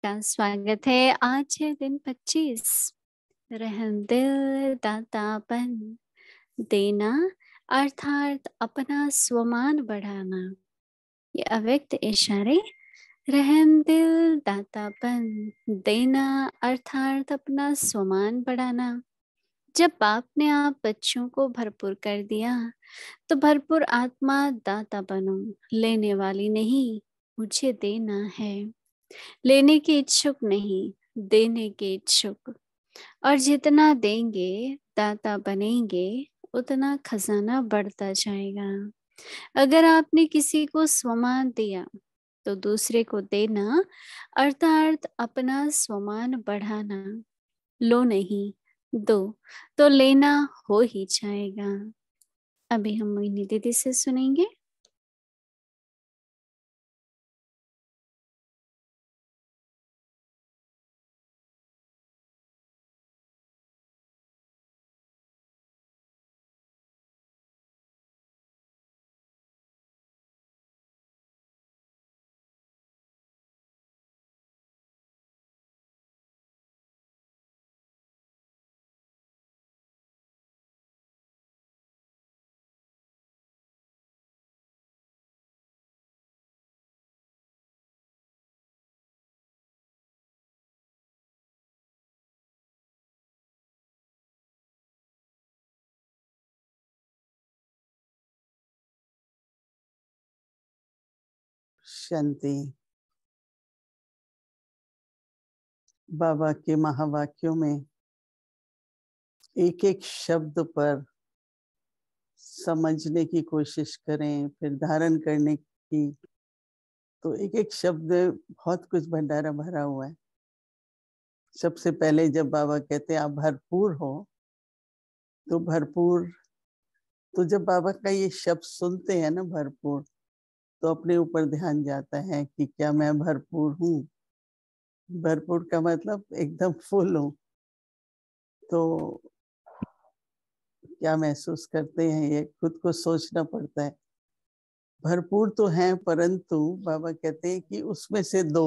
का स्वागत है आज है दिन 25 रहम दिल दातापन देना अर्थात अपना स्वमान बढ़ाना ये अव्यक्त इशारे रहम दिल दातापन देना अर्थात अपना स्वमान बढ़ाना जब बाप ने आप बच्चों को भरपूर कर दिया तो भरपूर आत्मा दाता बनो लेने वाली नहीं मुझे देना है लेने के इच्छुक नहीं देने के इच्छुक और जितना देंगे दाता बनेंगे उतना खजाना बढ़ता जाएगा अगर आपने किसी को स्वमान दिया तो दूसरे को देना अर्थात अपना स्वमान बढ़ाना लो नहीं दो तो लेना हो ही जाएगा अभी हम मोहिनी दीदी से सुनेंगे शांति बाबा के महावाक्यों में एक एक शब्द पर समझने की कोशिश करें फिर धारण करने की तो एक एक शब्द बहुत कुछ भंडारा भरा हुआ है सबसे पहले जब बाबा कहते हैं आप भरपूर हो तो भरपूर तो जब बाबा का ये शब्द सुनते हैं ना भरपूर तो अपने ऊपर ध्यान जाता है कि क्या मैं भरपूर हूँ भरपूर का मतलब एकदम फुल हूँ तो क्या महसूस करते हैं ये खुद को सोचना पड़ता है भरपूर तो हैं परंतु बाबा कहते हैं कि उसमें से दो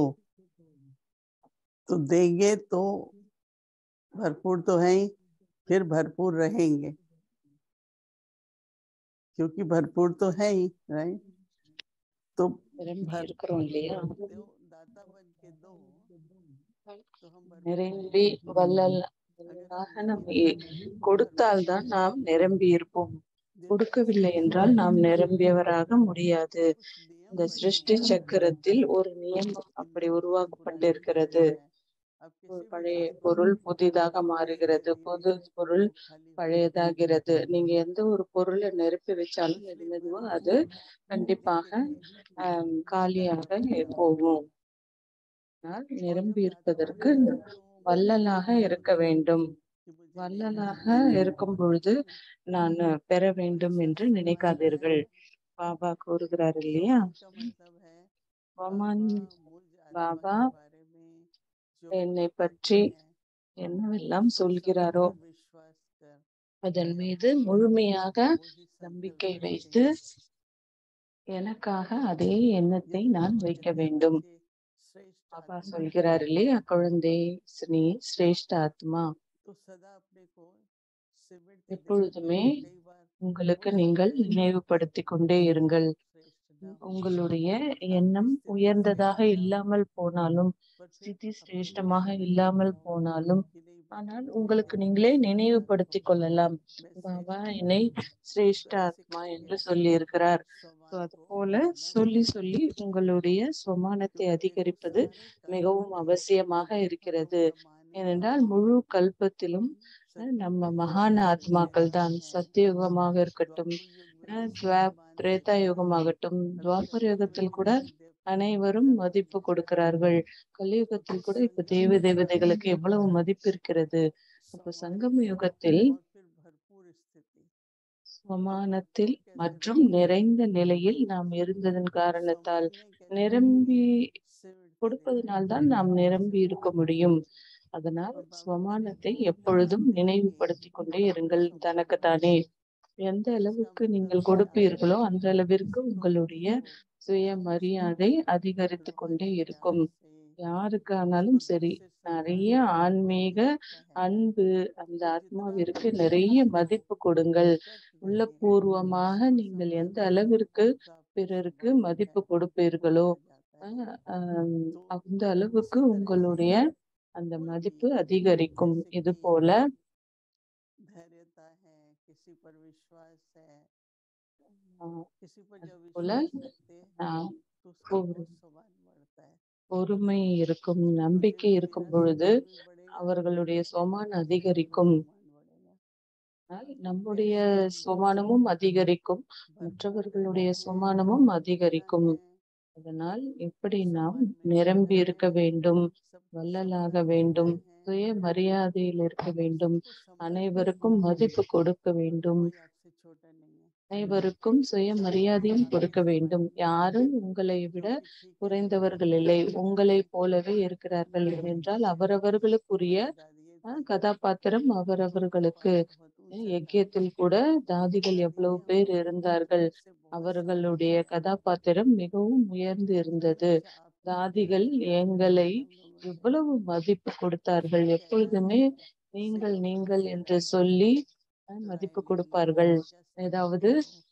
तो देंगे तो भरपूर तो है ही फिर भरपूर रहेंगे क्योंकि भरपूर तो है ही राइट तो நிரம்பி இருக்கிறோம் இல்லையா दाता बन के दो तो हम भरपूर நிரம்பி வல்லலாக நம்ம கொடுத்தால்தான் நாம் நிரம்பி இருப்போம் கொடுக்கவில்லை என்றால் நாம் நிரம்பியவராக முடியாது இந்த சிருஷ்டி சக்கரத்தில் ஒரு நியமம் அப்படி உருவாக்கப்பட்டிருக்கிறது ஒரு பழைய பொருள் புதிதாக மாறுகிறது புது பொருள் பழையதாகிறது நீங்க எந்த ஒரு பொருளை நிரப்பி வச்சாலும் மெது மெதுவா அது கண்டிப்பாக ஆஹ் காலியாக போகும் ஆனால் நிரம்பி இருப்பதற்கு வள்ளலாக இருக்க வேண்டும் வள்ளலாக இருக்கும் பொழுது நான் பெற வேண்டும் என்று நினைக்காதீர்கள் பாபா கூறுகிறார் இல்லையா வமன் பாபா என்னை பற்றி என்னவெல்லாம் சொல்கிறாரோ அதன் மீது முழுமையாக நம்பிக்கை வைத்து எனக்காக அதே எண்ணத்தை நான் வைக்க வேண்டும் பாபா சொல்கிறார் இல்லையா குழந்தை நீ சிரேஷ்ட ஆத்மா எப்பொழுதுமே உங்களுக்கு நீங்கள் நினைவுபடுத்தி கொண்டே இருங்கள் உங்களுடைய எண்ணம் உயர்ந்ததாக இல்லாமல் போனாலும் ஸ்திதி சிரேஷ்டமாக இல்லாமல் போனாலும் ஆனால் உங்களுக்கு நீங்களே நினைவுபடுத்தி கொள்ளலாம் பாபா என்னை சிரேஷ்ட ஆத்மா என்று சொல்லி இருக்கிறார் அது போல சொல்லி சொல்லி உங்களுடைய சுமானத்தை அதிகரிப்பது மிகவும் அவசியமாக இருக்கிறது ஏனென்றால் முழு கல்பத்திலும் நம்ம மகான ஆத்மாக்கள் தான் சத்தியுகமாக இருக்கட்டும் திரேதா யுகமாகட்டும் துவாபர யுகத்தில் கூட அனைவரும் மதிப்பு கொடுக்கிறார்கள் கலியுகத்தில் கூட இப்ப தேவ தேவதைகளுக்கு எவ்வளவு மதிப்பு இருக்கிறது அப்ப சங்கம யுகத்தில் சமானத்தில் மற்றும் நிறைந்த நிலையில் நாம் இருந்ததன் காரணத்தால் நிரம்பி கொடுப்பதனால்தான் நாம் நிரம்பி இருக்க முடியும் அதனால் ஸ்வமானத்தை எப்பொழுதும் நினைவுபடுத்தி கொண்டே இருங்கள் தனக்குத்தானே எந்த அளவுக்கு நீங்கள் கொடுப்பீர்களோ அந்த அளவிற்கு உங்களுடைய சுய மரியாதை அதிகரித்து கொண்டே இருக்கும் யாருக்கானாலும் சரி நிறைய ஆன்மீக அன்பு அந்த ஆத்மாவிற்கு நிறைய மதிப்பு கொடுங்கள் உள்ளபூர்வமாக நீங்கள் எந்த அளவிற்கு பிறருக்கு மதிப்பு கொடுப்பீர்களோ ஆஹ் ஆஹ் அந்த அளவுக்கு உங்களுடைய அந்த மதிப்பு அதிகரிக்கும் இது போல धैर्यता है किसी पर विश्वास है ஆஹ் किसी पर जब போல विश्वास रखते हैं ஆஹ் तो उसका ஒரு बहुत सम्मान बढ़ता है பொறுமை இருக்கும் நம்பிக்கை இருக்கும் பொழுது அவர்களுடைய சோமான் அதிகரிக்கும் ஆனால் நம்முடைய சுமானமும் அதிகரிக்கும் மற்றவர்களுடைய சுமானமும் அதிகரிக்கும் அதனால் எப்படி நாம் நிரம்பி இருக்க வேண்டும் வள்ளலாக வேண்டும் சுய மரியாதையில் இருக்க வேண்டும் அனைவருக்கும் மதிப்பு கொடுக்க வேண்டும் அனைவருக்கும் சுய மரியாதையும் கொடுக்க வேண்டும் யாரும் உங்களை விட குறைந்தவர்கள் இல்லை உங்களை போலவே இருக்கிறார்கள் என்றால் அவரவர்களுக்குரிய அஹ், கதாபாத்திரம் அவரவர்களுக்கு அஹ், யக்கியத்தில் கூட தாதிகள் எவ்வளவு பேர் இருந்தார்கள் அவர்களுடைய கதாபாத்திரம் மிகவும் உயர்ந்து இருந்தது தாதிகள் எங்களை எவ்வளவு மதிப்பு கொடுத்தார்கள் எப்பொழுதுமே நீங்கள் நீங்கள் என்று சொல்லி அஹ், மதிப்பு கொடுப்பார்கள் ஏதாவது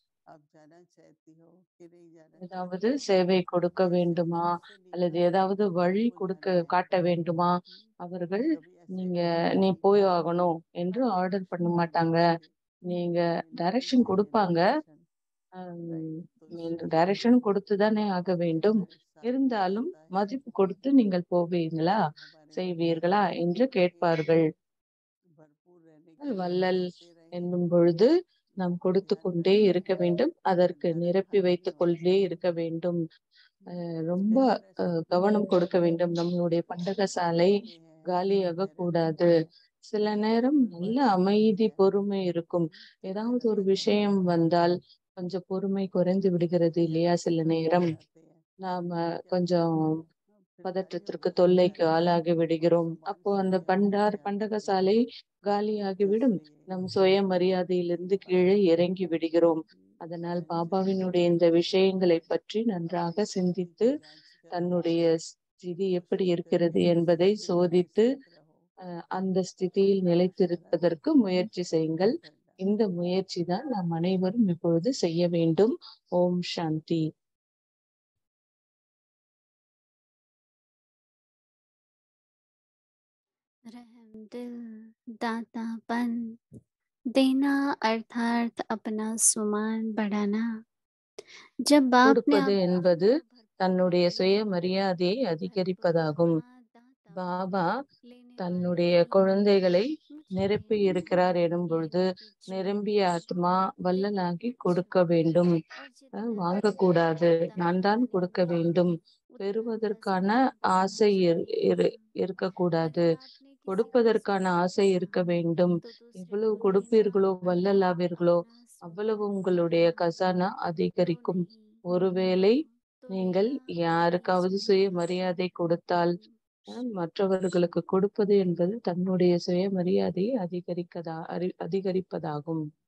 ஏதாவது சேவை கொடுக்க வேண்டுமா அல்லது ஏதாவது வழி கொடுக்க காட்ட வேண்டுமா அவர்கள் நீங்க நீ போய் ஆகணும் என்று ஆர்டர் பண்ண மாட்டாங்க நீங்க டைரக்ஷன் கொடுப்பாங்க டைரக்ஷன் கொடுத்துதானே ஆக வேண்டும் இருந்தாலும் மதிப்பு கொடுத்து நீங்கள் போவீங்களா செய்வீர்களா என்று கேட்பார்கள் வள்ளல் என்னும் பொழுது நாம் கொடுத்து கொண்டே இருக்க வேண்டும் அதற்கு நிரப்பி வைத்துக் கொண்டே இருக்க வேண்டும் அஹ் ரொம்ப அஹ் கவனம் கொடுக்க வேண்டும் நம்மளுடைய பண்டக சாலை காலியாக கூடாது சில நேரம் நல்ல அமைதி பொறுமை இருக்கும் ஏதாவது ஒரு விஷயம் வந்தால் கொஞ்சம் பொறுமை குறைந்து விடுகிறது இல்லையா சில நேரம் நாம கொஞ்சம் பதற்றத்திற்கு தொல்லைக்கு ஆளாகி விடுகிறோம் அப்போ அந்த பண்டார் பண்டக சாலை காலியாகிவிடும் நம் சுய மரியாதையிலிருந்து கீழே இறங்கி விடுகிறோம் அதனால் பாபாவினுடைய இந்த விஷயங்களை பற்றி நன்றாக சிந்தித்து தன்னுடைய ஸ்திதி எப்படி இருக்கிறது என்பதை சோதித்து அஹ், அந்த ஸ்திதியில் நிலைத்திருப்பதற்கு முயற்சி செய்யுங்கள் இந்த முயற்சி தான் நாம் அனைவரும் இப்பொழுது செய்ய வேண்டும் ஓம் சாந்தி रहम दिल दातापन देना अर्थात अपना सुमान बढ़ाना जब बाप ने கொடுப்பது आपको என்பது अपना भरपूर தன்னுடைய रहम சுய दिया, மரியாதையை धरती அதிகரிப்பதாகும் माँ दाता பாபா लेने தன்னுடைய वाली குழந்தைகளை मुझे நிரப்பி இருக்கிறார் எனும் பொழுது पीछे நிரம்பிய ஆத்மா देने வல்லலாகி की கொடுக்க इच्छा வேண்டும் और அஹ் जितना வாங்கக்கூடாது दाता நான் தான் கொடுக்க लेने வேண்டும் उतना பெறுவதற்கான खजाना ஆசை இரு- இரு- विशाल இருக்கக்கூடாது अगर आपने किसी கொடுப்பதற்கான वस्तु ஆசை से இருக்க வேண்டும் तो दूसरे எவ்வளவு को देना கொடுப்பீர்களோ अर्थात வல்லலாவீர்களோ अपना அவ்வளவு सुमान உங்களுடைய बढ़ाना கசானா तो அதிகரிக்கும் नहीं ஒருவேளை तो நீங்கள் लेना யாருக்காவது अपना சுய सुमान மரியாதை கொடுத்தால் அஹ், बढ़ाना மற்றவர்களுக்கு கொடுப்பது என்பது தன்னுடைய சுய மரியாதையை அதிகரிக்கதா அறி- அதிகரிப்பதாகும்